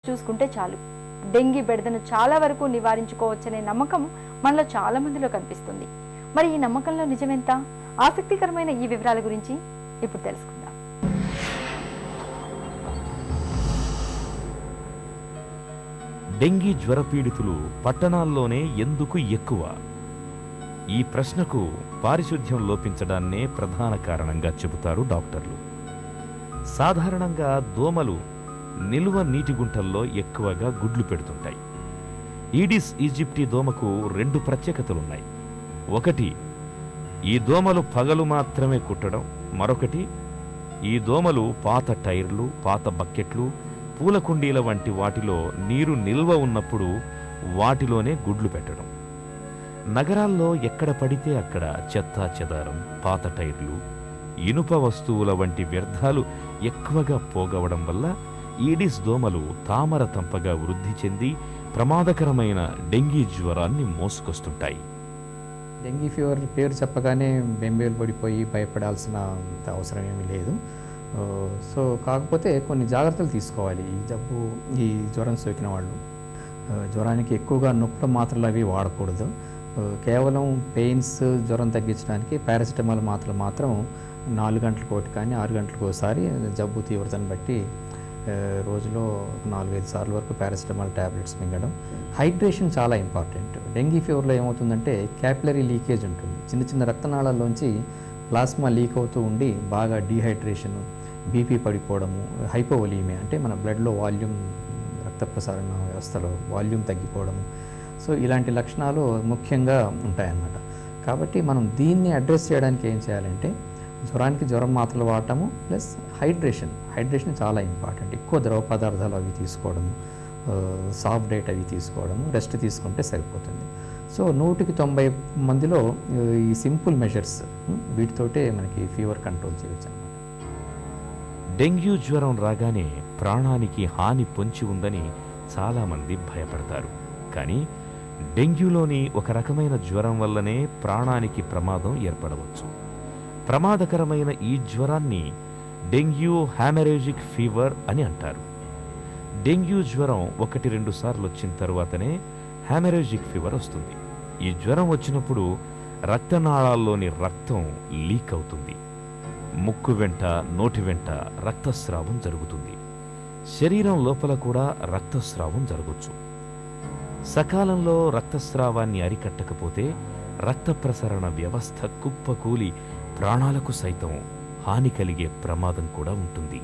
చూసుకుంటే చాలు డెంగీ బెడదను చాలా వరకు నివారించుకోవచ్చనే నమ్మకం మనలో చాలా మందిలో కనిపిస్తుంది మరి ఈ నమ్మకంలో నిజమెంత ఆసక్తికరమైన ఈ వివరాల గురించి ఇప్పుడు తెలుసుకుందాం డెంగీ జ్వరపీడితులు పట్టణాల్లోనే ఎందుకు ఎక్కువ ఈ ప్రశ్నకు పారిశుధ్యం లోపించడాన్నే ప్రధాన కారణంగా చెబుతారు డాక్టర్లు సాధారణంగా దోమలు నిల్వ నీటి గుంటల్లో ఎక్కువగా గుడ్లు పెడుతుంటాయి ఈడిస్ ఈజిప్టి దోమకు రెండు ప్రత్యేకతలున్నాయి ఒకటి ఈ దోమలు పగలు మాత్రమే కుట్టడం మరొకటి ఈ దోమలు పాత టైర్లు పాత బకెట్లు పూల కుండీల వంటి వాటిలో నీరు నిల్వ ఉన్నప్పుడు వాటిలోనే గుడ్లు పెట్టడం నగరాల్లో ఎక్కడ పడితే అక్కడ చెత్తా చెదారం పాత టైర్లు ఇనుప వస్తువుల వంటి వ్యర్థాలు ఎక్కువగా పోగవడం వల్ల ఈడిస్ దోమలు తామర తంపగా వృద్ధి చెంది ప్రమాదకరమైన డెంగీ జ్వరాన్ని మోసుకొస్తుంటాయి డెంగీ ఫీవర్ పేరు చెప్పగానే బెంబేలు పడిపోయి భయపడాల్సిన అంత అవసరం ఏమీ లేదు ఆ, సో కాకపోతే కొన్ని జాగ్రత్తలు తీసుకోవాలి ఈ జబ్బు ఈ జ్వరం సోకిన వాళ్ళు ఆ, జ్వరానికి ఎక్కువగా నొప్పుల మాత్రలు అవి వాడకూడదు ఆ, కేవలం పెయిన్స్ జ్వరం తగ్గించడానికి పారాసిటమాల్ మాత్రలు మాత్రం నాలుగు గంటలకు ఒకటి కానీ ఆరు గంటలకు ఒకసారి జబ్బు తీవ్రతను బట్టి ఆ, రోజులో ఒక నాలుగైదు సార్లు వరకు పారాసిటమాల్ ట్యాబ్లెట్స్ మింగడం హైడ్రేషన్ చాలా ఇంపార్టెంట్ డెంగీ ఫీవర్లో ఏమవుతుందంటే క్యాపిలరీ లీకేజ్ ఉంటుంది చిన్న చిన్న రక్తనాళాల్లోంచి ప్లాస్మా లీక్ అవుతూ ఉండి బాగా డీహైడ్రేషన్ బీపీ పడిపోవడము హైపోవలీమియా అంటే మన బ్లడ్లో వాల్యూమ్ రక్త ప్రసారణ వ్యవస్థలో వాల్యూమ్ తగ్గిపోవడము సో ఇలాంటి లక్షణాలు ముఖ్యంగా ఉంటాయన్నమాట కాబట్టి మనం దీన్ని అడ్రస్ చేయడానికి ఏం చేయాలంటే జ్వరానికి జ్వరం మాత్రలు వాడటము ప్లస్ హైడ్రేషన్ హైడ్రేషన్ చాలా ఇంపార్టెంట్ ఎక్కువ ద్రవ పదార్థాలు అవి తీసుకోవడము సాఫ్ట్ డైట్ అవి తీసుకోవడము రెస్ట్ తీసుకుంటే సరిపోతుంది సో నూటికి తొంభై మందిలో ఆ, ఈ సింపుల్ మెజర్స్ వీటితోటే మనకి ఫీవర్ కంట్రోల్ చేయొచ్చు అనమాట డెంగ్యూ జ్వరం రాగానే ప్రాణానికి హాని పొంచి ఉందని చాలామంది భయపడతారు కానీ డెంగ్యూలోని ఒక రకమైన జ్వరం వల్లనే ప్రాణానికి ప్రమాదం ఏర్పడవచ్చు ప్రమాదకరమైన ఈ జ్వరాన్ని డెంగ్యూ హ్యామరేజిక్ ఫీవర్ అని అంటారు డెంగ్యూ జ్వరం ఒకటి రెండు సార్లు వచ్చిన తరువాతనే హ్యామరేజిక్ ఫీవర్ వస్తుంది ఈ జ్వరం వచ్చినప్పుడు రక్తనాళాల్లోని రక్తం లీక్ అవుతుంది ముక్కు వెంట నోటి వెంట రక్తస్రావం జరుగుతుంది శరీరం లోపల కూడా రక్తస్రావం జరగవచ్చు సకాలంలో రక్తస్రావాన్ని అరికట్టకపోతే రక్త ప్రసరణ వ్యవస్థ కుప్పకూలి ప్రాణాలకు సైతం హాని కలిగే ప్రమాదం కూడా ఉంటుంది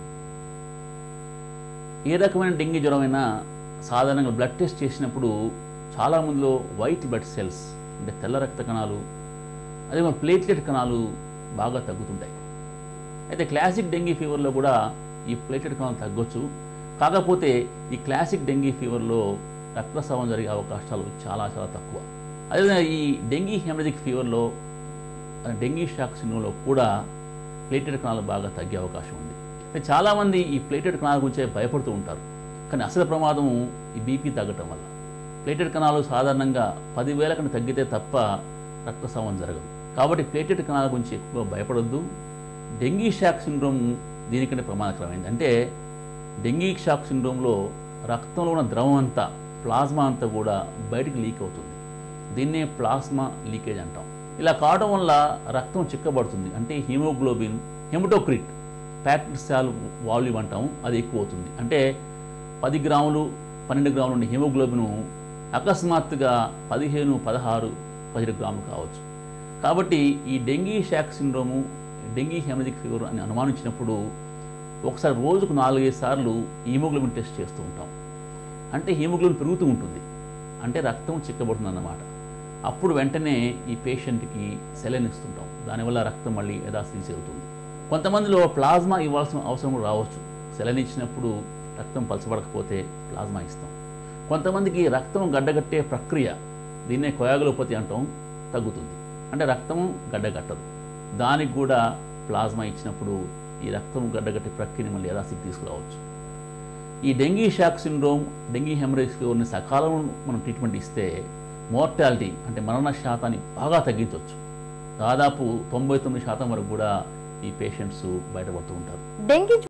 ఏ రకమైన డెంగీ జ్వరం అయినా సాధారణంగా బ్లడ్ టెస్ట్ చేసినప్పుడు చాలా మందిలో వైట్ బ్లడ్ సెల్స్ అంటే తెల్ల రక్త కణాలు అదే మన ప్లేట్లెట్ కణాలు బాగా తగ్గుతుంటాయి అయితే క్లాసిక్ డెంగీ ఫీవర్లో కూడా ఈ ప్లేట్లెట్ కణాలు తగ్గొచ్చు కాకపోతే ఈ క్లాసిక్ డెంగీ ఫీవర్లో రక్తస్రావం జరిగే అవకాశాలు చాలా చాలా తక్కువ అదేవిధంగా ఈ డెంగీ హెమరజిక్ ఫీవర్లో ఆ డెంగీ షాక్ సిండ్రోమ్లో కూడా ప్లేటెడ్ కణాలు బాగా తగ్గే అవకాశం ఉంది అయితే చాలామంది ఈ ప్లేటెడ్ కణాల గురించే భయపడుతూ ఉంటారు కానీ అసలు ప్రమాదం ఈ బీపీ తగ్గటం వల్ల ప్లేటెడ్ కణాలు సాధారణంగా పదివేల కన్నా తగ్గితే తప్ప రక్తస్రావం జరగదు కాబట్టి ప్లేటెడ్ కణాల గురించి ఎక్కువ భయపడొద్దు డెంగీ షాక్ సిండ్రోమ్ దీనికంటే ప్రమాదకరమైంది అంటే డెంగీ షాక్ సిండ్రోమ్లో రక్తంలో ఉన్న ద్రవం అంతా ప్లాస్మా అంతా కూడా బయటికి లీక్ అవుతుంది దీన్నే ప్లాస్మా లీకేజ్ అంటాం ఇలా కావడం వల్ల రక్తం చిక్కబడుతుంది అంటే haemoglobin haematocrit packed cell volume అంటాం అది ఎక్కువ అవుతుంది అంటే పది గ్రాములు పన్నెండు గ్రాములు ఉండే హిమోగ్లోబిన్ అకస్మాత్తుగా పదిహేను పదహారు పదిహేడు గ్రాములు కావచ్చు కాబట్టి ఈ dengue shock syndrome dengue haemorrhagic fever అని అనుమానించినప్పుడు ఒకసారి రోజుకు నాలుగైదు సార్లు హిమోగ్లోబిన్ టెస్ట్ చేస్తూ ఉంటాం అంటే హిమోగ్లోబిన్ పెరుగుతూ ఉంటుంది అంటే రక్తం చిక్కబడుతుంది అన్నమాట అప్పుడు వెంటనే ఈ పేషెంట్కి సెలైన్ ఇస్తుంటాం దానివల్ల రక్తం మళ్ళీ యథాస్థితి చేరుతుంది కొంతమందిలో ప్లాజ్మా ఇవ్వాల్సిన అవసరం కూడా రావచ్చు సెలైన్ ఇచ్చినప్పుడు రక్తం పలచబడకపోతే ప్లాజ్మా ఇస్తాం కొంతమందికి రక్తం గడ్డగట్టే ప్రక్రియ దీన్నే కొయాగులోపతి అంటాం తగ్గుతుంది అంటే రక్తము గడ్డగట్టదు దానికి కూడా ప్లాజ్మా ఇచ్చినప్పుడు ఈ రక్తం గడ్డగట్టే ప్రక్రియని మళ్ళీ యథాస్థితి తీసుకురావచ్చు ఈ dengue shock syndrome dengue haemorrhage ఫీవర్ని సకాలంలో మనం ట్రీట్మెంట్ ఇస్తే మోర్టాలిటీ అంటే మరణ శాతాన్ని బాగా తగ్గించవచ్చు దాదాపు తొంభై తొమ్మిది శాతం వరకు కూడా ఈ పేషెంట్స్ బయటపడుతూ ఉంటారు డెంగీ